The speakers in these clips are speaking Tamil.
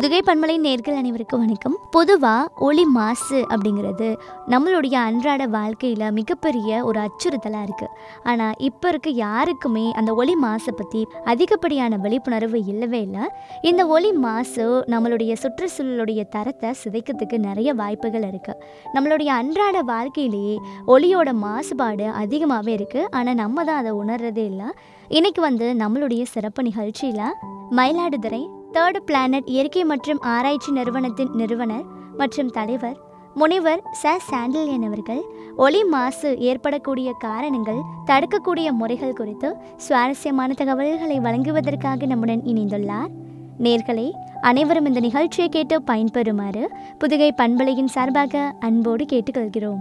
புதுகை பண்பலை நேர்கள் அனைவருக்கும் வணக்கம் பொதுவாக ஒளி மாசு அப்படிங்கிறது நம்மளுடைய அன்றாட வாழ்க்கையில் மிகப்பெரிய ஒரு அச்சுறுத்தலாக இருக்குது ஆனால் இப்போ இருக்க யாருக்குமே அந்த ஒளி மாசை பற்றி அதிகப்படியான விழிப்புணர்வு இல்லவே இல்லை இந்த ஒளி மாசு நம்மளுடைய சுற்றுச்சூழலுடைய தரத்தை சிதைக்கிறதுக்கு நிறைய வாய்ப்புகள் இருக்குது நம்மளுடைய அன்றாட வாழ்க்கையிலேயே ஒளியோட மாசுபாடு அதிகமாகவே இருக்குது ஆனால் நம்ம தான் அதை உணர்றதே இல்லை இன்னைக்கு வந்து நம்மளுடைய சிறப்பு நிகழ்ச்சியில் மயிலாடுதுறை தேர்ட் பிளானட் இயற்கை மற்றும் ஆராய்ச்சி நிறுவனத்தின் நிறுவனர் மற்றும் தலைவர் முனிவர் ச சாண்டில்யன் அவர்கள் ஒளி மாசு ஏற்படக்கூடிய காரணங்கள் தடுக்கக்கூடிய முறைகள் குறித்து சுவாரஸ்யமான தகவல்களை வழங்குவதற்காக நம்முடன் இணைந்துள்ளார் நேர்களே அனைவரும் இந்த நிகழ்ச்சியை கேட்டு பயன்பெறுமாறு புதுகை பண்பலையின் சார்பாக அன்போடு கேட்டுக்கொள்கிறோம்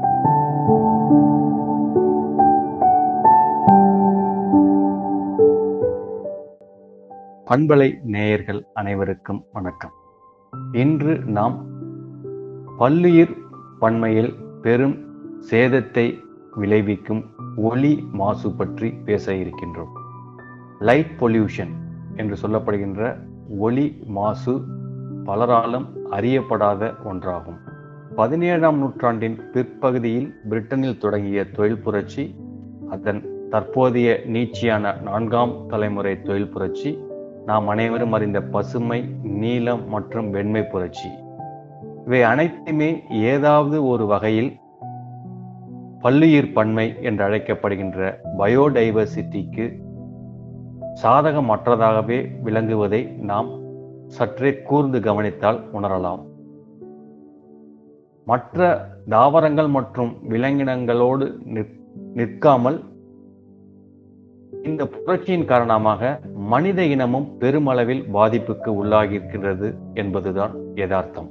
பண்பலை நேயர்கள் அனைவருக்கும் வணக்கம் இன்று நாம் பல்லுயிர் பன்மையில் பெரும் சேதத்தை விளைவிக்கும் ஒளி மாசு பற்றி பேச இருக்கின்றோம் லைட் பொல்யூஷன் என்று சொல்லப்படுகின்ற ஒளி மாசு பலராலும் அறியப்படாத ஒன்றாகும் பதினேழாம் நூற்றாண்டின் பிற்பகுதியில் பிரிட்டனில் தொடங்கிய தொழில் புரட்சி அதன் தற்போதைய நீட்சியான நான்காம் தலைமுறை தொழில் புரட்சி நாம் அனைவரும் அறிந்த பசுமை நீலம் மற்றும் வெண்மை புரட்சி இவை அனைத்துமே ஏதாவது ஒரு வகையில் பல்லுயிர் பன்மை என்று அழைக்கப்படுகின்ற பயோடைவர்சிட்டிக்கு சாதகமற்றதாகவே விளங்குவதை நாம் சற்றே கூர்ந்து கவனித்தால் உணரலாம் மற்ற தாவரங்கள் மற்றும் விலங்கினங்களோடு நிற்காமல் இந்த புரட்சியின் காரணமாக மனித இனமும் பெருமளவில் பாதிப்புக்கு உள்ளாகியிருக்கிறது என்பதுதான் யதார்த்தம்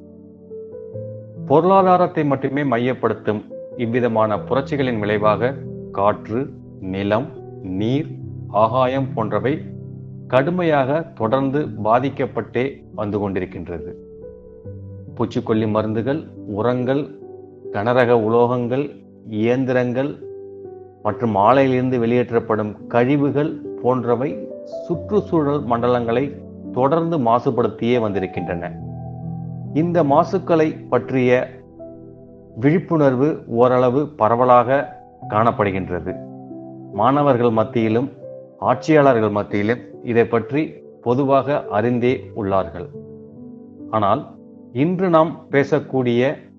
பொருளாதாரத்தை மட்டுமே மையப்படுத்தும் இவ்விதமான புரட்சிகளின் விளைவாக காற்று நிலம் நீர் ஆகாயம் போன்றவை கடுமையாக தொடர்ந்து பாதிக்கப்பட்டே வந்து கொண்டிருக்கின்றது பூச்சிக்கொல்லி மருந்துகள் உரங்கள் கனரக உலோகங்கள் இயந்திரங்கள் மற்றும் ஆலையிலிருந்து வெளியேற்றப்படும் கழிவுகள் போன்றவை சுற்றுச்சூழல் மண்டலங்களை தொடர்ந்து மாசுபடுத்தியே வந்திருக்கின்றன இந்த மாசுக்களை பற்றிய விழிப்புணர்வு ஓரளவு பரவலாக காணப்படுகின்றது மாணவர்கள் மத்தியிலும் ஆட்சியாளர்கள் மத்தியிலும் இதை பற்றி பொதுவாக அறிந்தே உள்ளார்கள் ஆனால் இன்று நாம் பேசக்கூடிய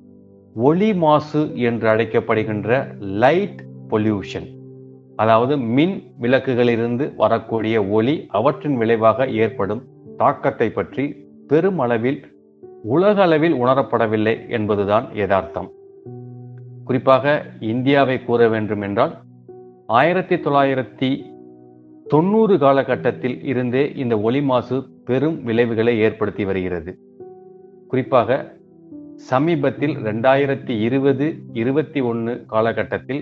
ஒளி மாசு என்று அழைக்கப்படுகின்ற லைட் பொல்யூஷன் அதாவது மின் விளக்குகளிலிருந்து வரக்கூடிய ஒளி அவற்றின் விளைவாக ஏற்படும் தாக்கத்தை பற்றி பெருமளவில் உலக அளவில் உணரப்படவில்லை என்பதுதான் யதார்த்தம் குறிப்பாக இந்தியாவை கூற வேண்டும் என்றால் ஆயிரத்தி தொள்ளாயிரத்தி தொண்ணூறு காலகட்டத்தில் இருந்தே இந்த ஒளி மாசு பெரும் விளைவுகளை ஏற்படுத்தி வருகிறது குறிப்பாக சமீபத்தில் ரெண்டாயிரத்தி இருபது இருபத்தி ஒன்று காலகட்டத்தில்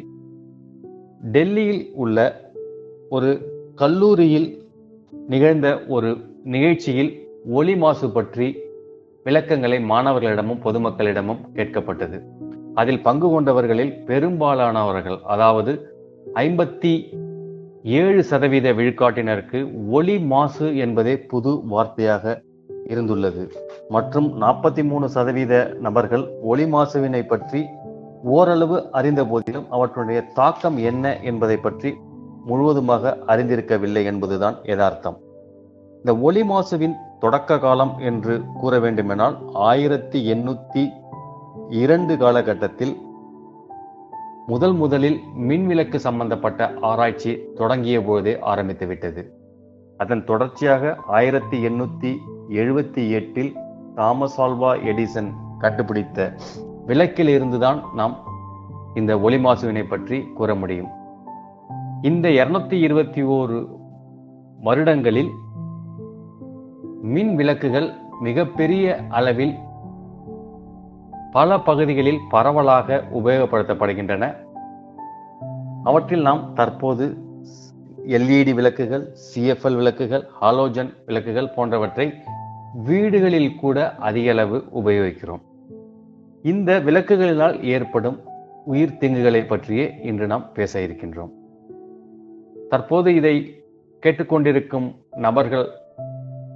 டெல்லியில் உள்ள ஒரு கல்லூரியில் நிகழ்ந்த ஒரு நிகழ்ச்சியில் ஒளி மாசு பற்றி விளக்கங்களை மாணவர்களிடமும் பொதுமக்களிடமும் கேட்கப்பட்டது அதில் பங்கு கொண்டவர்களில் பெரும்பாலானவர்கள் அதாவது ஐம்பத்தி ஏழு சதவீத விழுக்காட்டினருக்கு ஒளி மாசு என்பதே புது வார்த்தையாக இருந்துள்ளது மற்றும் நாற்பத்தி மூணு சதவீத நபர்கள் ஒளி மாசுவினை பற்றி ஓரளவு அறிந்த போதிலும் அவற்றுடைய தாக்கம் என்ன என்பதை பற்றி முழுவதுமாக அறிந்திருக்கவில்லை என்பதுதான் யதார்த்தம் இந்த ஒளி மாசுவின் தொடக்க காலம் என்று கூற வேண்டுமென்றால் ஆயிரத்தி எண்ணூத்தி இரண்டு காலகட்டத்தில் முதல் முதலில் மின்விளக்கு சம்பந்தப்பட்ட ஆராய்ச்சி தொடங்கிய போதே ஆரம்பித்து விட்டது அதன் தொடர்ச்சியாக ஆயிரத்தி எண்ணூத்தி எழுபத்தி எட்டில் தாமஸ் ஆல்வா எடிசன் கண்டுபிடித்த விளக்கில் இருந்துதான் நாம் இந்த ஒளி மாசுவினை பற்றி கூற முடியும் இந்த இருநூத்தி இருபத்தி ஓரு வருடங்களில் மின் விளக்குகள் மிகப்பெரிய அளவில் பல பகுதிகளில் பரவலாக உபயோகப்படுத்தப்படுகின்றன அவற்றில் நாம் தற்போது எல்இடி விளக்குகள் சிஎஃப்எல் விளக்குகள் ஹாலோஜன் விளக்குகள் போன்றவற்றை வீடுகளில் கூட அதிக அளவு உபயோகிக்கிறோம் இந்த விளக்குகளினால் ஏற்படும் உயிர் தீங்குகளை பற்றியே இன்று நாம் பேச இருக்கின்றோம் தற்போது இதை கேட்டுக்கொண்டிருக்கும் நபர்கள்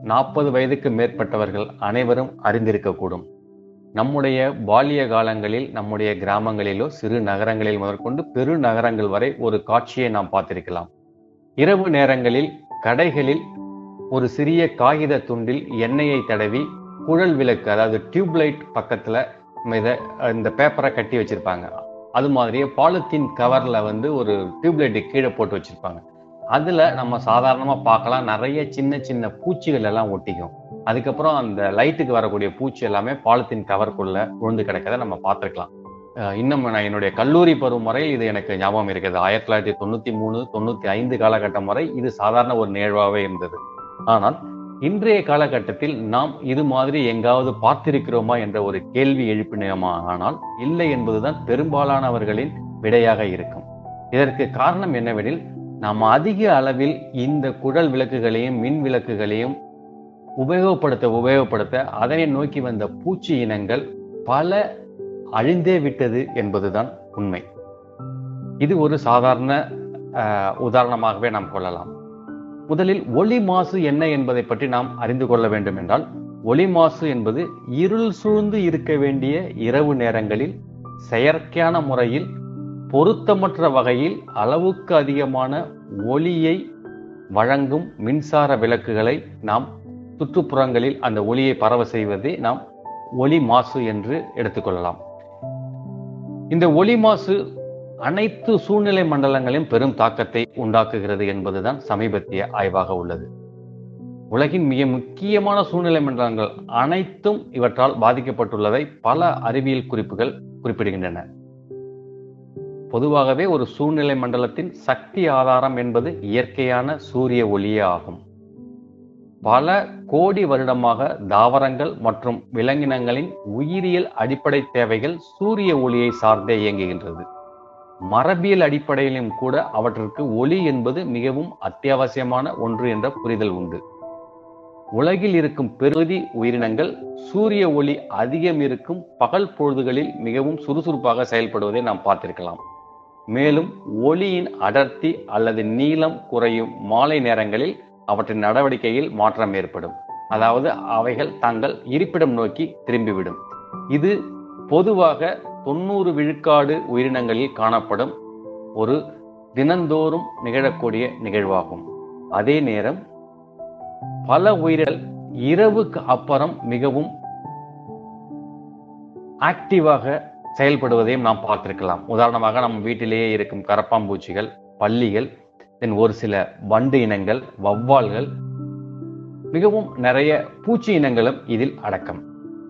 நாற்பது வயதுக்கு மேற்பட்டவர்கள் அனைவரும் அறிந்திருக்கக்கூடும் நம்முடைய பால்ய காலங்களில் நம்முடைய கிராமங்களிலோ சிறு நகரங்களில் முதற்கொண்டு பெரு நகரங்கள் வரை ஒரு காட்சியை நாம் பார்த்திருக்கலாம் இரவு நேரங்களில் கடைகளில் ஒரு சிறிய காகித துண்டில் எண்ணெயை தடவி குழல் விளக்கு அதாவது டியூப்லைட் பக்கத்துல இத இந்த பேப்பரை கட்டி வச்சிருப்பாங்க அது மாதிரியே பாலித்தீன் கவர்ல வந்து ஒரு டியூப்லைட் கீழே போட்டு வச்சிருப்பாங்க அதுல நம்ம சாதாரணமா பார்க்கலாம் நிறைய சின்ன சின்ன பூச்சிகள் எல்லாம் ஒட்டிக்கும் அதுக்கப்புறம் அந்த லைட்டுக்கு வரக்கூடிய பூச்சி எல்லாமே பாலித்தீன் கவருக்குள்ள விழுந்து கிடக்கதை நம்ம பார்த்துருக்கலாம் இன்னும் நான் என்னுடைய கல்லூரி பருவம் வரை இது எனக்கு ஞாபகம் இருக்குது ஆயிரத்தி தொள்ளாயிரத்தி தொண்ணூத்தி மூணு தொண்ணூத்தி ஐந்து காலகட்டம் வரை இது சாதாரண ஒரு நிகழ்வாகவே இருந்தது ஆனால் இன்றைய காலகட்டத்தில் நாம் இது மாதிரி எங்காவது பார்த்திருக்கிறோமா என்ற ஒரு கேள்வி எழுப்பினோமா ஆனால் இல்லை என்பதுதான் பெரும்பாலானவர்களின் விடையாக இருக்கும் இதற்கு காரணம் என்னவெனில் நாம் அதிக அளவில் இந்த குழல் விளக்குகளையும் மின் விளக்குகளையும் உபயோகப்படுத்த உபயோகப்படுத்த அதனை நோக்கி வந்த பூச்சி இனங்கள் பல அழிந்தே விட்டது என்பதுதான் உண்மை இது ஒரு சாதாரண உதாரணமாகவே நாம் கொள்ளலாம் முதலில் ஒளி மாசு என்ன என்பதை பற்றி நாம் அறிந்து கொள்ள வேண்டும் என்றால் ஒளி மாசு என்பது இருள் சூழ்ந்து இருக்க வேண்டிய இரவு நேரங்களில் செயற்கையான முறையில் பொருத்தமற்ற வகையில் அளவுக்கு அதிகமான ஒளியை வழங்கும் மின்சார விளக்குகளை நாம் சுற்றுப்புறங்களில் அந்த ஒளியை பரவ செய்வதை நாம் ஒளி மாசு என்று எடுத்துக்கொள்ளலாம் இந்த ஒளி மாசு அனைத்து சூழ்நிலை மண்டலங்களையும் பெரும் தாக்கத்தை உண்டாக்குகிறது என்பதுதான் சமீபத்திய ஆய்வாக உள்ளது உலகின் மிக முக்கியமான சூழ்நிலை மண்டலங்கள் அனைத்தும் இவற்றால் பாதிக்கப்பட்டுள்ளதை பல அறிவியல் குறிப்புகள் குறிப்பிடுகின்றன பொதுவாகவே ஒரு சூழ்நிலை மண்டலத்தின் சக்தி ஆதாரம் என்பது இயற்கையான சூரிய ஒளியே ஆகும் பல கோடி வருடமாக தாவரங்கள் மற்றும் விலங்கினங்களின் உயிரியல் அடிப்படை தேவைகள் சூரிய ஒளியை சார்ந்தே இயங்குகின்றது மரபியல் அடிப்படையிலும் கூட அவற்றிற்கு ஒளி என்பது மிகவும் அத்தியாவசியமான ஒன்று என்ற புரிதல் உண்டு உலகில் இருக்கும் பெருதி உயிரினங்கள் சூரிய ஒளி அதிகம் இருக்கும் பகல் பொழுதுகளில் மிகவும் சுறுசுறுப்பாக செயல்படுவதை நாம் பார்த்திருக்கலாம் மேலும் ஒளியின் அடர்த்தி அல்லது நீளம் குறையும் மாலை நேரங்களில் அவற்றின் நடவடிக்கையில் மாற்றம் ஏற்படும் அதாவது அவைகள் தங்கள் இருப்பிடம் நோக்கி திரும்பிவிடும் இது பொதுவாக தொண்ணூறு விழுக்காடு உயிரினங்களில் காணப்படும் ஒரு தினந்தோறும் நிகழக்கூடிய நிகழ்வாகும் அதே நேரம் பல உயிர்கள் இரவுக்கு அப்புறம் மிகவும் ஆக்டிவாக செயல்படுவதையும் நாம் பார்த்திருக்கலாம் உதாரணமாக நம்ம வீட்டிலேயே இருக்கும் கரப்பாம்பூச்சிகள் பள்ளிகள் தென் ஒரு சில வண்டு இனங்கள் வவ்வால்கள் மிகவும் நிறைய பூச்சி இனங்களும் இதில் அடக்கம்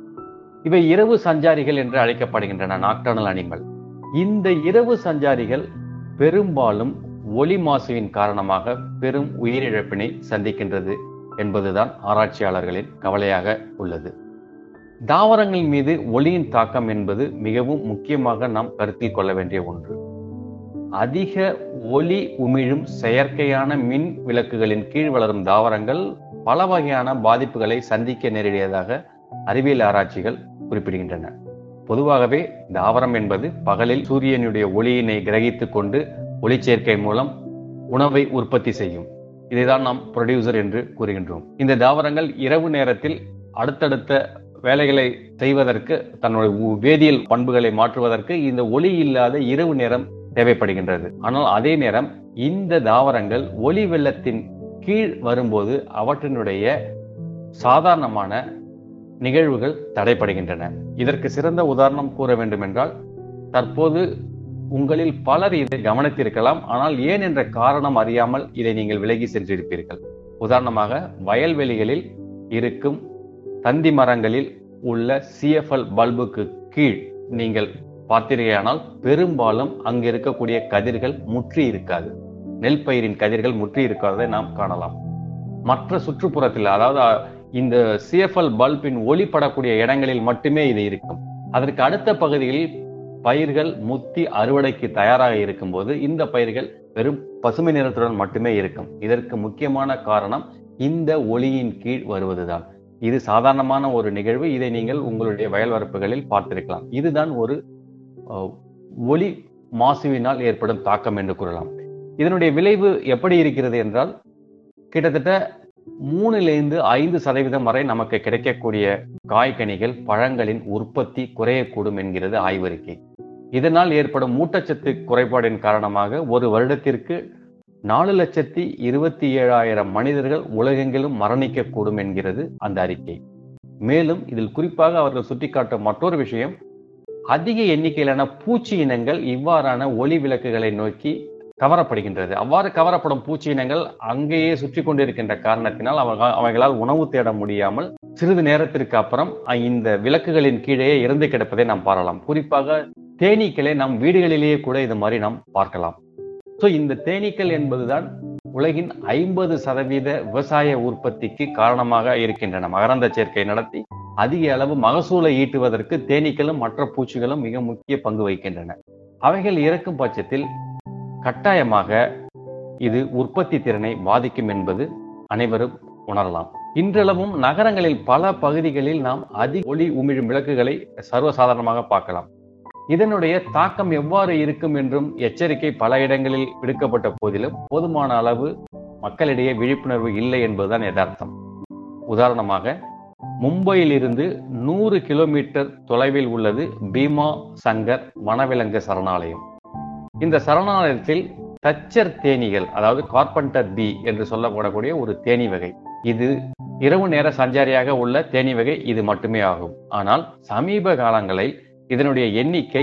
இவை இரவு சஞ்சாரிகள் என்று அழைக்கப்படுகின்றன நாக்டர்னல் அனிமல் இந்த இரவு சஞ்சாரிகள் பெரும்பாலும் ஒளி மாசுவின் காரணமாக பெரும் உயிரிழப்பினை சந்திக்கின்றது என்பதுதான் ஆராய்ச்சியாளர்களின் கவலையாக உள்ளது தாவரங்கள் மீது ஒளியின் தாக்கம் என்பது மிகவும் முக்கியமாக நாம் கருத்தில் கொள்ள வேண்டிய ஒன்று அதிக ஒளி உமிழும் செயற்கையான மின் விளக்குகளின் கீழ் வளரும் தாவரங்கள் பல வகையான பாதிப்புகளை சந்திக்க நேரிடியதாக அறிவியல் ஆராய்ச்சிகள் குறிப்பிடுகின்றன பொதுவாகவே தாவரம் என்பது பகலில் சூரியனுடைய ஒளியினை கிரகித்துக் கொண்டு ஒளிச்சேர்க்கை மூலம் உணவை உற்பத்தி செய்யும் இதைதான் நாம் ப்ரொடியூசர் என்று கூறுகின்றோம் இந்த தாவரங்கள் இரவு நேரத்தில் அடுத்தடுத்த வேலைகளை செய்வதற்கு தன்னுடைய வேதியியல் பண்புகளை மாற்றுவதற்கு இந்த ஒளி இல்லாத இரவு நேரம் தேவைப்படுகின்றது ஆனால் அதே நேரம் இந்த தாவரங்கள் ஒளி வெள்ளத்தின் கீழ் வரும்போது அவற்றினுடைய சாதாரணமான நிகழ்வுகள் தடைப்படுகின்றன இதற்கு சிறந்த உதாரணம் கூற வேண்டும் என்றால் தற்போது உங்களில் பலர் இதை கவனித்திருக்கலாம் ஆனால் ஏன் என்ற காரணம் அறியாமல் இதை நீங்கள் விலகி சென்றிருப்பீர்கள் உதாரணமாக வயல்வெளிகளில் இருக்கும் தந்தி மரங்களில் உள்ள சிஎஃப்எல் பல்புக்கு கீழ் நீங்கள் பார்த்தீர்களானால் பெரும்பாலும் அங்கு இருக்கக்கூடிய கதிர்கள் முற்றி இருக்காது நெல் பயிரின் கதிர்கள் முற்றி இருக்காததை நாம் காணலாம் மற்ற சுற்றுப்புறத்தில் அதாவது இந்த சிஎஃப்எல் பல்பின் ஒளிப்படக்கூடிய இடங்களில் மட்டுமே இது இருக்கும் அதற்கு அடுத்த பகுதிகளில் பயிர்கள் முத்தி அறுவடைக்கு தயாராக இருக்கும்போது இந்த பயிர்கள் வெறும் பசுமை நிறத்துடன் மட்டுமே இருக்கும் இதற்கு முக்கியமான காரணம் இந்த ஒளியின் கீழ் வருவதுதான் இது சாதாரணமான ஒரு நிகழ்வு இதை நீங்கள் உங்களுடைய வயல் வரப்புகளில் பார்த்திருக்கலாம் இதுதான் ஒரு ஒளி மாசுவினால் ஏற்படும் தாக்கம் என்று கூறலாம் இதனுடைய விளைவு எப்படி இருக்கிறது என்றால் கிட்டத்தட்ட மூணிலிருந்து ஐந்து சதவீதம் வரை நமக்கு கிடைக்கக்கூடிய காய்கனிகள் பழங்களின் உற்பத்தி குறையக்கூடும் என்கிறது ஆய்வறிக்கை இதனால் ஏற்படும் ஊட்டச்சத்து குறைபாடின் காரணமாக ஒரு வருடத்திற்கு நாலு லட்சத்தி இருபத்தி ஏழாயிரம் மனிதர்கள் உலகெங்கிலும் மரணிக்கக்கூடும் என்கிறது அந்த அறிக்கை மேலும் இதில் குறிப்பாக அவர்கள் சுட்டிக்காட்டும் மற்றொரு விஷயம் அதிக எண்ணிக்கையிலான பூச்சி இனங்கள் இவ்வாறான ஒளி விளக்குகளை நோக்கி கவரப்படுகின்றது அவ்வாறு கவரப்படும் பூச்சி இனங்கள் அங்கேயே சுற்றி கொண்டிருக்கின்ற காரணத்தினால் அவங்க அவைகளால் உணவு தேட முடியாமல் சிறிது நேரத்திற்கு அப்புறம் இந்த விளக்குகளின் கீழே இறந்து கிடப்பதை நாம் பார்க்கலாம் குறிப்பாக தேனீக்களை நம் வீடுகளிலேயே கூட இது மாதிரி நாம் பார்க்கலாம் ஸோ இந்த தேனீக்கள் என்பதுதான் உலகின் ஐம்பது சதவீத விவசாய உற்பத்திக்கு காரணமாக இருக்கின்றன மகரந்த சேர்க்கை நடத்தி அதிக அளவு மகசூலை ஈட்டுவதற்கு தேனீக்களும் மற்ற பூச்சிகளும் மிக முக்கிய பங்கு வகிக்கின்றன அவைகள் இறக்கும் பட்சத்தில் கட்டாயமாக இது உற்பத்தி திறனை பாதிக்கும் என்பது அனைவரும் உணரலாம் இன்றளவும் நகரங்களில் பல பகுதிகளில் நாம் அதிக ஒளி உமிழும் விளக்குகளை சர்வசாதாரணமாக பார்க்கலாம் இதனுடைய தாக்கம் எவ்வாறு இருக்கும் என்றும் எச்சரிக்கை பல இடங்களில் விடுக்கப்பட்ட போதிலும் போதுமான அளவு மக்களிடையே விழிப்புணர்வு இல்லை என்பதுதான் யதார்த்தம் உதாரணமாக மும்பையில் இருந்து நூறு கிலோமீட்டர் தொலைவில் உள்ளது பீமா சங்கர் வனவிலங்கு சரணாலயம் இந்த சரணாலயத்தில் தச்சர் தேனீகள் அதாவது கார்பெண்டர் பி என்று சொல்லப்படக்கூடிய ஒரு தேனி வகை இது இரவு நேர சஞ்சாரியாக உள்ள தேனி வகை இது மட்டுமே ஆகும் ஆனால் சமீப காலங்களில் இதனுடைய எண்ணிக்கை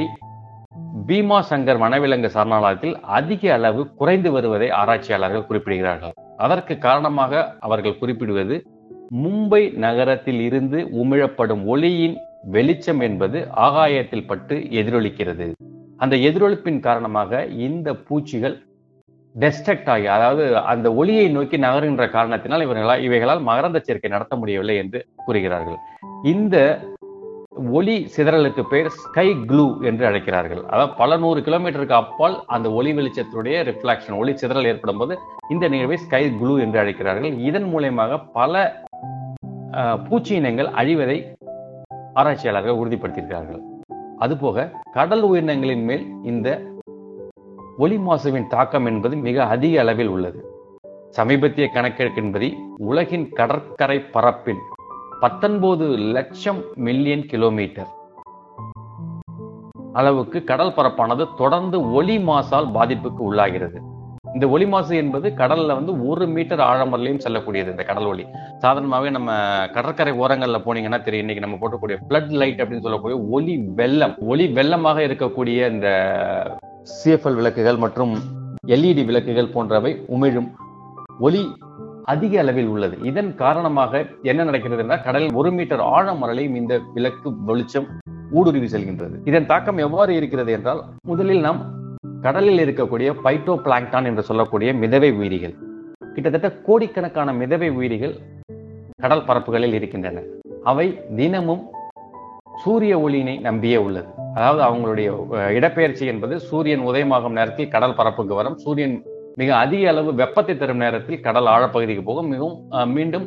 பீமா சங்கர் வனவிலங்கு சரணாலயத்தில் அதிக அளவு குறைந்து வருவதை ஆராய்ச்சியாளர்கள் குறிப்பிடுகிறார்கள் அதற்கு காரணமாக அவர்கள் குறிப்பிடுவது மும்பை நகரத்தில் இருந்து உமிழப்படும் ஒளியின் வெளிச்சம் என்பது ஆகாயத்தில் பட்டு எதிரொலிக்கிறது அந்த எதிரொலிப்பின் காரணமாக இந்த பூச்சிகள் டெஸ்ட்ரக்ட் ஆகி அதாவது அந்த ஒளியை நோக்கி நகருகின்ற காரணத்தினால் இவர்களால் இவைகளால் மகரந்த சேர்க்கை நடத்த முடியவில்லை என்று கூறுகிறார்கள் இந்த ஒளி சிதறலுக்கு பெயர் ஸ்கை க்ளூ என்று அழைக்கிறார்கள் அதாவது பல நூறு கிலோமீட்டருக்கு அப்பால் அந்த ஒளி வெளிச்சத்துடைய ரிஃப்ளாக்ஷன் ஒளி சிதறல் ஏற்படும் போது இந்த நிகழ்வை ஸ்கை க்ளூ என்று அழைக்கிறார்கள் இதன் மூலயமாக பல பூச்சி இனங்கள் அழிவதை ஆராய்ச்சியாளர்கள் உறுதிப்படுத்தியிருக்கிறார்கள் அதுபோக கடல் உயிரினங்களின் மேல் இந்த ஒளி மாசுவின் தாக்கம் என்பது மிக அதிக அளவில் உள்ளது சமீபத்திய கணக்கெடுப்பின்படி உலகின் கடற்கரை பரப்பின் பத்தொன்பது லட்சம் மில்லியன் கிலோமீட்டர் அளவுக்கு கடல் பரப்பானது தொடர்ந்து ஒளி மாசால் பாதிப்புக்கு உள்ளாகிறது இந்த ஒளி மாசு என்பது கடல்ல வந்து ஒரு மீட்டர் ஆழம் வரலையும் செல்லக்கூடியது இந்த கடல் ஒளி சாதாரணமாகவே நம்ம கடற்கரை ஓரங்கள்ல போனீங்கன்னா தெரியும் இன்னைக்கு நம்ம போட்டக்கூடிய பிளட் லைட் அப்படின்னு சொல்லக்கூடிய ஒளி வெள்ளம் ஒளி வெள்ளமாக இருக்கக்கூடிய இந்த சிஎஃப்எல் விளக்குகள் மற்றும் எல்இடி விளக்குகள் போன்றவை உமிழும் ஒளி அதிக அளவில் உள்ளது இதன் காரணமாக என்ன நடக்கிறது என்றால் கடலில் ஒரு மீட்டர் ஆழம் வரலையும் இந்த விளக்கு வெளிச்சம் ஊடுருவி செல்கின்றது இதன் தாக்கம் எவ்வாறு இருக்கிறது என்றால் முதலில் நாம் கடலில் இருக்கக்கூடிய பைட்டோ பிளாங்டான் என்று சொல்லக்கூடிய மிதவை உயிரிகள் கிட்டத்தட்ட கோடிக்கணக்கான மிதவை உயிரிகள் கடல் பரப்புகளில் இருக்கின்றன அவை தினமும் சூரிய ஒளியினை நம்பியே உள்ளது அதாவது அவங்களுடைய இடப்பெயர்ச்சி என்பது சூரியன் உதயமாகும் நேரத்தில் கடல் பரப்புக்கு வரும் சூரியன் மிக அதிக அளவு வெப்பத்தை தரும் நேரத்தில் கடல் ஆழப்பகுதிக்கு போகும் மிகவும் மீண்டும்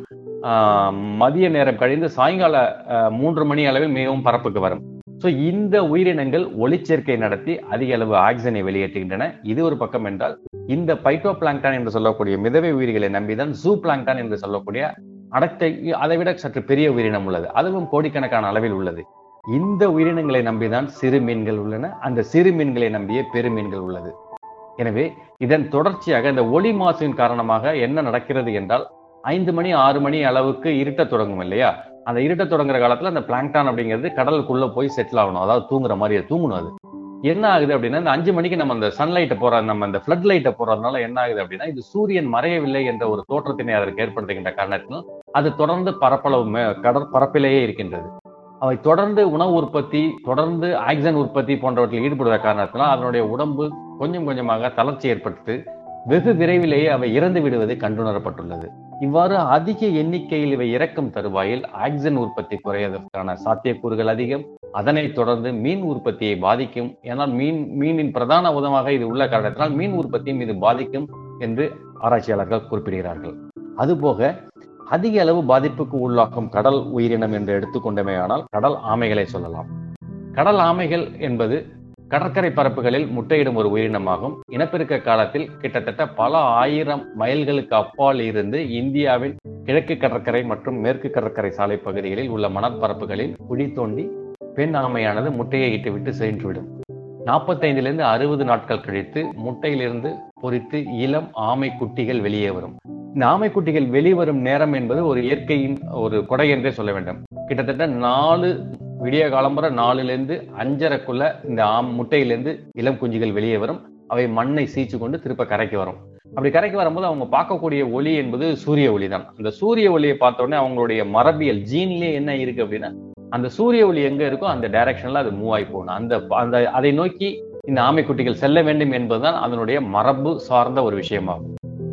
மதிய நேரம் கழிந்து சாயங்கால மூன்று மணி அளவில் மிகவும் பரப்புக்கு வரும் ஸோ இந்த உயிரினங்கள் ஒளிச்சேர்க்கை நடத்தி அதிக அளவு ஆக்சிஜனை வெளியேற்றுகின்றன இது ஒரு பக்கம் என்றால் இந்த பைட்டோ பிளாங்டான் என்று சொல்லக்கூடிய மிதவை உயிர்களை நம்பிதான் ஜூ பிளாங்டான் என்று சொல்லக்கூடிய அடத்தை அதை விட சற்று பெரிய உயிரினம் உள்ளது அதுவும் கோடிக்கணக்கான அளவில் உள்ளது இந்த உயிரினங்களை நம்பிதான் சிறு மீன்கள் உள்ளன அந்த சிறு மீன்களை நம்பியே பெரு மீன்கள் உள்ளது எனவே இதன் தொடர்ச்சியாக இந்த ஒளி மாசின் காரணமாக என்ன நடக்கிறது என்றால் ஐந்து மணி ஆறு மணி அளவுக்கு இருட்ட தொடங்கும் இல்லையா அந்த இருட்ட தொடங்குற காலத்துல அந்த பிளாங்டான் அப்படிங்கிறது கடலுக்குள்ள போய் செட்டில் ஆகணும் அதாவது தூங்குற மாதிரி தூங்கணும் அது என்ன ஆகுது அப்படின்னா இந்த அஞ்சு மணிக்கு நம்ம அந்த சன்லைட்டை போற நம்ம அந்த ஃபிளட் லைட்டை போறதுனால என்ன ஆகுது அப்படின்னா இது சூரியன் மறையவில்லை என்ற ஒரு தோற்றத்தினை அதற்கு ஏற்படுத்துகின்ற காரணத்தினால் அது தொடர்ந்து பரப்பளவு கடற் பரப்பிலேயே இருக்கின்றது அவை தொடர்ந்து உணவு உற்பத்தி தொடர்ந்து ஆக்சிஜன் உற்பத்தி போன்றவற்றில் ஈடுபடுவத காரணத்தினால் அதனுடைய உடம்பு கொஞ்சம் கொஞ்சமாக தளர்ச்சி ஏற்பட்டு வெகு விரைவிலேயே அவை இறந்து விடுவது கண்டுணரப்பட்டுள்ளது இவ்வாறு அதிக எண்ணிக்கையில் இவை இறக்கும் தருவாயில் ஆக்சிஜன் உற்பத்தி குறைவதற்கான சாத்தியக்கூறுகள் அதிகம் அதனைத் தொடர்ந்து மீன் உற்பத்தியை பாதிக்கும் ஏனால் மீன் மீனின் பிரதான உதமாக இது உள்ள காரணத்தினால் மீன் உற்பத்தியும் இது பாதிக்கும் என்று ஆராய்ச்சியாளர்கள் குறிப்பிடுகிறார்கள் அதுபோக அதிக அளவு பாதிப்புக்கு உள்ளாக்கும் கடல் உயிரினம் என்று எடுத்துக்கொண்டமையானால் கடல் ஆமைகளை சொல்லலாம் கடல் ஆமைகள் என்பது கடற்கரை பரப்புகளில் முட்டையிடும் ஒரு உயிரினமாகும் இனப்பெருக்க காலத்தில் கிட்டத்தட்ட பல ஆயிரம் மைல்களுக்கு அப்பால் இருந்து இந்தியாவின் கிழக்கு கடற்கரை மற்றும் மேற்கு கடற்கரை சாலை பகுதிகளில் உள்ள மணற்பரப்புகளில் குழி தோண்டி பெண் ஆமையானது முட்டையை இட்டுவிட்டு சென்றுவிடும் நாற்பத்தைந்திலிருந்து அறுபது நாட்கள் கழித்து முட்டையிலிருந்து பொறித்து இளம் ஆமை குட்டிகள் வெளியே வரும் இந்த ஆமை குட்டிகள் வெளிவரும் நேரம் என்பது ஒரு இயற்கையின் ஒரு கொடை என்றே சொல்ல வேண்டும் கிட்டத்தட்ட நாலு விடிய காலம்புற நாலுலேருந்து அஞ்சரைக்குள்ள இந்த ஆம் முட்டையிலிருந்து இளம் குஞ்சுகள் வெளியே வரும் அவை மண்ணை சீச்சு கொண்டு திருப்ப கரைக்கு வரும் அப்படி கரைக்கு வரும்போது அவங்க பார்க்கக்கூடிய ஒளி என்பது சூரிய ஒளி தான் அந்த சூரிய ஒளியை பார்த்த உடனே அவங்களுடைய மரபியல் ஜீன்லயே என்ன இருக்கு அப்படின்னா அந்த சூரிய ஒளி எங்க இருக்கோ அந்த டைரக்ஷன்ல அது மூவ் ஆகி போகணும் அந்த அந்த அதை நோக்கி இந்த ஆமைக்குட்டிகள் செல்ல வேண்டும் என்பதுதான் அதனுடைய மரபு சார்ந்த ஒரு விஷயமாகும்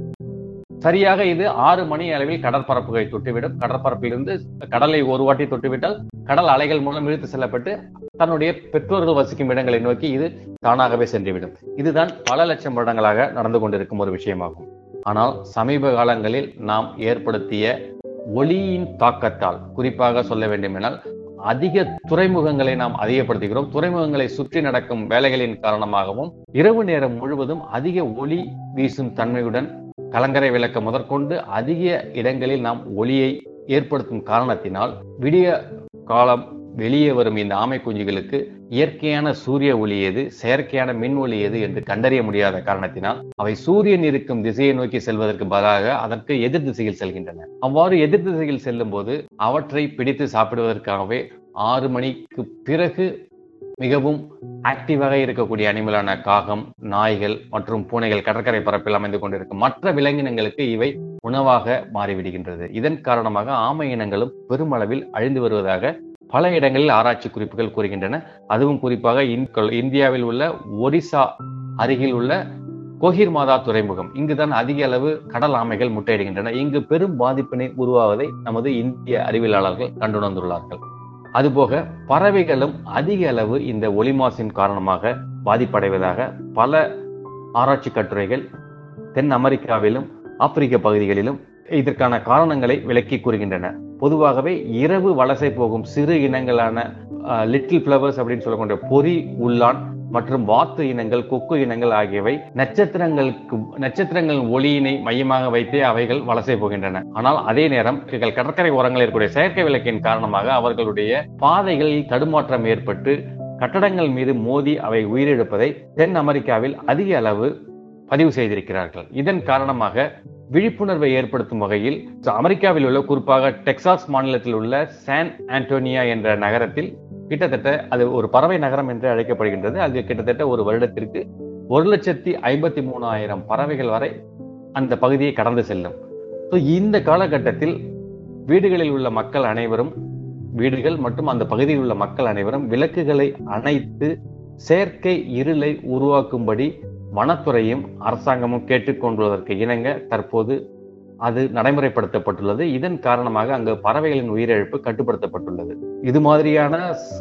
சரியாக இது ஆறு மணி அளவில் கடற்பரப்புகளை தொட்டுவிடும் கடற்பரப்பிலிருந்து கடலை ஒரு வாட்டி தொட்டுவிட்டால் கடல் அலைகள் மூலம் இழுத்து செல்லப்பட்டு தன்னுடைய பெற்றோர்கள் வசிக்கும் இடங்களை நோக்கி இது தானாகவே சென்றுவிடும் இதுதான் பல லட்சம் வருடங்களாக நடந்து கொண்டிருக்கும் ஒரு விஷயமாகும் ஆனால் சமீப காலங்களில் நாம் ஏற்படுத்திய ஒளியின் தாக்கத்தால் குறிப்பாக சொல்ல வேண்டுமென்றால் அதிக துறைமுகங்களை நாம் அதிகப்படுத்துகிறோம் துறைமுகங்களை சுற்றி நடக்கும் வேலைகளின் காரணமாகவும் இரவு நேரம் முழுவதும் அதிக ஒளி வீசும் தன்மையுடன் கலங்கரை விளக்க முதற்கொண்டு அதிக இடங்களில் நாம் ஒளியை ஏற்படுத்தும் காரணத்தினால் விடிய காலம் வெளியே வரும் இந்த ஆமை குஞ்சுகளுக்கு இயற்கையான சூரிய ஒளி எது செயற்கையான மின் ஒளி எது என்று கண்டறிய முடியாத காரணத்தினால் அவை சூரியன் இருக்கும் திசையை நோக்கி செல்வதற்கு பதிலாக அதற்கு எதிர் திசையில் செல்கின்றன அவ்வாறு எதிர் திசையில் செல்லும் போது அவற்றை பிடித்து சாப்பிடுவதற்காகவே ஆறு மணிக்கு பிறகு மிகவும் ஆக்டிவாக இருக்கக்கூடிய அனிமலான காகம் நாய்கள் மற்றும் பூனைகள் கடற்கரை பரப்பில் அமைந்து கொண்டிருக்கும் மற்ற விலங்கினங்களுக்கு இவை உணவாக மாறிவிடுகின்றது இதன் காரணமாக ஆமை இனங்களும் பெருமளவில் அழிந்து வருவதாக பல இடங்களில் ஆராய்ச்சி குறிப்புகள் கூறுகின்றன அதுவும் குறிப்பாக இந்தியாவில் உள்ள ஒரிசா அருகில் உள்ள கோஹிர் மாதா துறைமுகம் இங்குதான் அதிக அளவு கடல் ஆமைகள் முட்டையிடுகின்றன இங்கு பெரும் பாதிப்பினை உருவாவதை நமது இந்திய அறிவியலாளர்கள் கண்டுணர்ந்துள்ளார்கள் அதுபோக பறவைகளும் அதிக அளவு இந்த ஒளிமாசின் காரணமாக பாதிப்படைவதாக பல ஆராய்ச்சி கட்டுரைகள் தென் அமெரிக்காவிலும் ஆப்பிரிக்க பகுதிகளிலும் இதற்கான காரணங்களை விளக்கி கூறுகின்றன பொதுவாகவே இரவு வலசை போகும் சிறு இனங்களான லிட்டில் ஃபிளவர்ஸ் அப்படின்னு சொல்லக்கூடிய பொறி உள்ளான் மற்றும் வாத்து இனங்கள் கொக்கு இனங்கள் ஆகியவை நட்சத்திரங்களுக்கு நட்சத்திரங்களின் ஒளியினை மையமாக வைத்தே அவைகள் வலசை போகின்றன ஆனால் அதே நேரம் கடற்கரை ஓரங்களில் இருக்கக்கூடிய செயற்கை விளக்கின் காரணமாக அவர்களுடைய பாதைகளில் தடுமாற்றம் ஏற்பட்டு கட்டடங்கள் மீது மோதி அவை உயிரிழப்பதை தென் அமெரிக்காவில் அதிக அளவு பதிவு செய்திருக்கிறார்கள் இதன் காரணமாக விழிப்புணர்வை ஏற்படுத்தும் வகையில் அமெரிக்காவில் உள்ள குறிப்பாக டெக்சாஸ் மாநிலத்தில் உள்ள சான் ஆண்டோனியா என்ற நகரத்தில் கிட்டத்தட்ட அது ஒரு பறவை நகரம் என்று அழைக்கப்படுகின்றது அங்கு கிட்டத்தட்ட ஒரு வருடத்திற்கு ஒரு லட்சத்தி ஐம்பத்தி மூணாயிரம் பறவைகள் வரை அந்த பகுதியை கடந்து செல்லும் ஸோ இந்த காலகட்டத்தில் வீடுகளில் உள்ள மக்கள் அனைவரும் வீடுகள் மற்றும் அந்த பகுதியில் உள்ள மக்கள் அனைவரும் விளக்குகளை அணைத்து செயற்கை இருளை உருவாக்கும்படி வனத்துறையும் அரசாங்கமும் கேட்டுக்கொண்டுவதற்கு இணங்க தற்போது அது நடைமுறைப்படுத்தப்பட்டுள்ளது இதன் காரணமாக அங்கு பறவைகளின் உயிரிழப்பு கட்டுப்படுத்தப்பட்டுள்ளது இது மாதிரியான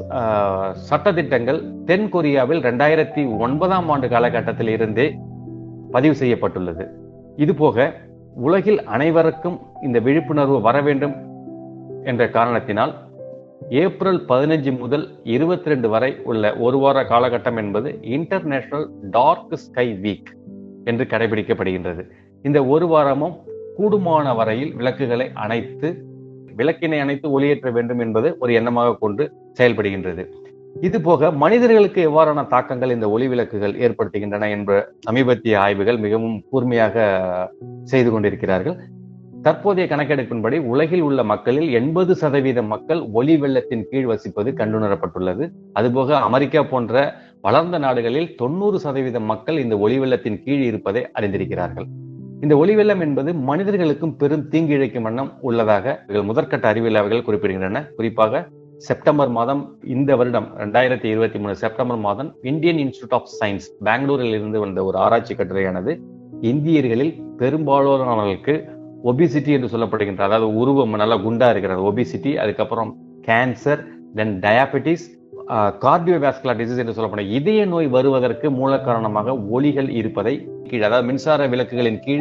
சட்டத்திட்டங்கள் தென் கொரியாவில் ரெண்டாயிரத்தி ஒன்பதாம் ஆண்டு காலகட்டத்தில் இருந்தே பதிவு செய்யப்பட்டுள்ளது இது போக உலகில் அனைவருக்கும் இந்த விழிப்புணர்வு வர வேண்டும் என்ற காரணத்தினால் ஏப்ரல் பதினஞ்சு முதல் இருபத்தி ரெண்டு வரை உள்ள ஒரு வார காலகட்டம் என்பது இன்டர்நேஷனல் டார்க் ஸ்கை வீக் என்று கடைபிடிக்கப்படுகின்றது இந்த ஒரு வாரமும் கூடுமான வரையில் விளக்குகளை அணைத்து விளக்கினை அணைத்து ஒளியேற்ற வேண்டும் என்பது ஒரு எண்ணமாக கொண்டு செயல்படுகின்றது இது போக மனிதர்களுக்கு எவ்வாறான தாக்கங்கள் இந்த ஒளி விளக்குகள் ஏற்படுத்துகின்றன என்ற சமீபத்திய ஆய்வுகள் மிகவும் கூர்மையாக செய்து கொண்டிருக்கிறார்கள் தற்போதைய கணக்கெடுப்பின்படி உலகில் உள்ள மக்களில் எண்பது சதவீத மக்கள் ஒளி வெள்ளத்தின் கீழ் வசிப்பது கண்டுணரப்பட்டுள்ளது அதுபோக அமெரிக்கா போன்ற வளர்ந்த நாடுகளில் தொண்ணூறு சதவீத மக்கள் இந்த ஒளி வெள்ளத்தின் கீழ் இருப்பதை அறிந்திருக்கிறார்கள் இந்த ஒளி வெள்ளம் என்பது மனிதர்களுக்கும் பெரும் தீங்கு இழைக்கும் வண்ணம் உள்ளதாக முதற்கட்ட அறிவியலாளர்கள் குறிப்பிடுகின்றன குறிப்பாக செப்டம்பர் மாதம் இந்த வருடம் ரெண்டாயிரத்தி இருபத்தி மூணு செப்டம்பர் மாதம் இந்தியன் இன்ஸ்டியூட் ஆஃப் சயின்ஸ் பெங்களூரில் இருந்து வந்த ஒரு ஆராய்ச்சி கட்டுரையானது இந்தியர்களில் பெரும்பாலானவர்களுக்கு ஒபிசிட்டி என்று சொல்லப்படுகின்ற அதாவது உருவம் நல்லா குண்டா இருக்கிறது ஒபிசிட்டி அதுக்கப்புறம் cancer then diabetes cardiovascular disease என்று சொல்லப்படும் இதய நோய் வருவதற்கு மூல காரணமாக ஒளிகள் இருப்பதை கீழ் அதாவது மின்சார விளக்குகளின் கீழ்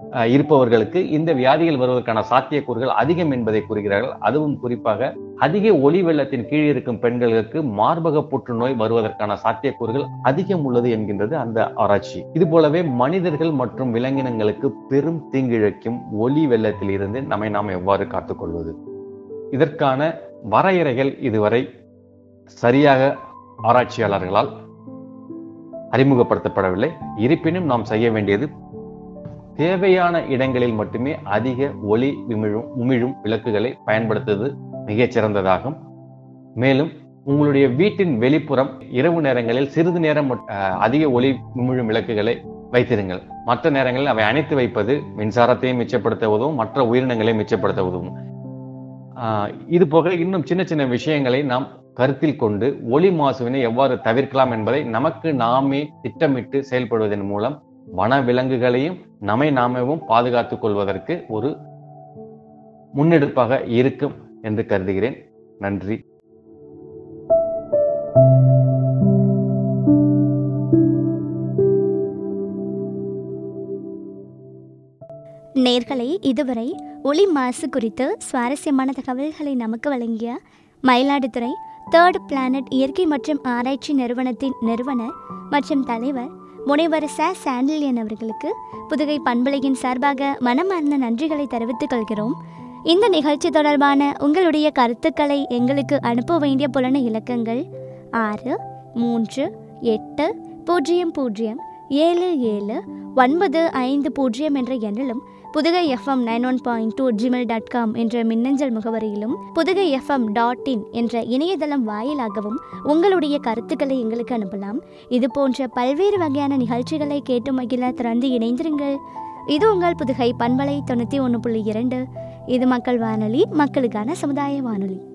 அஹ், இருப்பவர்களுக்கு இந்த வியாதிகள் வருவதற்கான சாத்தியக்கூறுகள் அதிகம் என்பதை கூறுகிறார்கள் அதுவும் குறிப்பாக அதிக ஒளி வெள்ளத்தின் கீழ் இருக்கும் பெண்களுக்கு மார்பக புற்றுநோய் வருவதற்கான சாத்தியக்கூறுகள் அதிகம் உள்ளது என்கின்றது அந்த ஆராய்ச்சி இது போலவே மனிதர்கள் மற்றும் விலங்கினங்களுக்கு பெரும் தீங்கிழைக்கும் ஒளி வெள்ளத்தில் இருந்து நம்மை நாம் எவ்வாறு காத்துக்கொள்வது இதற்கான வரையறைகள் இதுவரை சரியாக ஆராய்ச்சியாளர்களால் அறிமுகப்படுத்தப்படவில்லை இருப்பினும் நாம் செய்ய வேண்டியது தேவையான இடங்களில் மட்டுமே அதிக ஒளி விமிழும் உமிழும் விளக்குகளை பயன்படுத்துவது மிகச் சிறந்ததாகும் மேலும் உங்களுடைய வீட்டின் வெளிப்புறம் இரவு நேரங்களில் சிறிது நேரம் மட்- அஹ், அதிக ஒளி உமிழும் விளக்குகளை வைத்திருங்கள் மற்ற நேரங்களில் அவை அணைத்து வைப்பது மின்சாரத்தையும் மிச்சப்படுத்த உதவும் மற்ற உயிரினங்களையும் மிச்சப்படுத்த உதவும் ஆஹ், இது போக இன்னும் சின்ன சின்ன விஷயங்களை நாம் கருத்தில் கொண்டு ஒளி மாசுவினை எவ்வாறு தவிர்க்கலாம் என்பதை நமக்கு நாமே திட்டமிட்டு செயல்படுவதன் மூலம் வன விலங்குகளையும் நம்மை நாமவும் பாதுகாத்துக் கொள்வதற்கு ஒரு முன்னெடுப்பாக இருக்கும் என்று கருதுகிறேன் நன்றி நேர்களை இதுவரை ஒளி மாசு குறித்து சுவாரஸ்யமான தகவல்களை நமக்கு வழங்கிய மயிலாடுதுறை தேர்ட் பிளானட் இயற்கை மற்றும் ஆராய்ச்சி நிறுவனத்தின் நிறுவனர் மற்றும் தலைவர் முனைவர் ச சாண்டில்யன் அவர்களுக்கு புதுகை பண்பலையின் சார்பாக மனமார்ந்த நன்றிகளை தெரிவித்துக் கொள்கிறோம் இந்த நிகழ்ச்சி தொடர்பான உங்களுடைய கருத்துக்களை எங்களுக்கு அனுப்ப வேண்டிய புலன இலக்கங்கள் ஆறு மூன்று எட்டு பூஜ்ஜியம் பூஜ்ஜியம் ஏழு ஏழு ஒன்பது ஐந்து பூஜ்ஜியம் என்ற எண்ணிலும் Pudugai FM nine one point two gmail dot com என்ற மின்னஞ்சல் முகவரியிலும் புதுகை எஃப்எம் டாட் இன் என்ற இணையதளம் வாயிலாகவும் உங்களுடைய கருத்துக்களை எங்களுக்கு அனுப்பலாம் இது போன்ற பல்வேறு வகையான நிகழ்ச்சிகளை கேட்டு மகிழ திறந்து இணைந்திருங்கள் இது உங்கள் புதுகை பண்பலை தொண்ணூற்றி ஒன்று புள்ளி இரண்டு இது மக்கள் வானொலி மக்களுக்கான சமுதாய வானொலி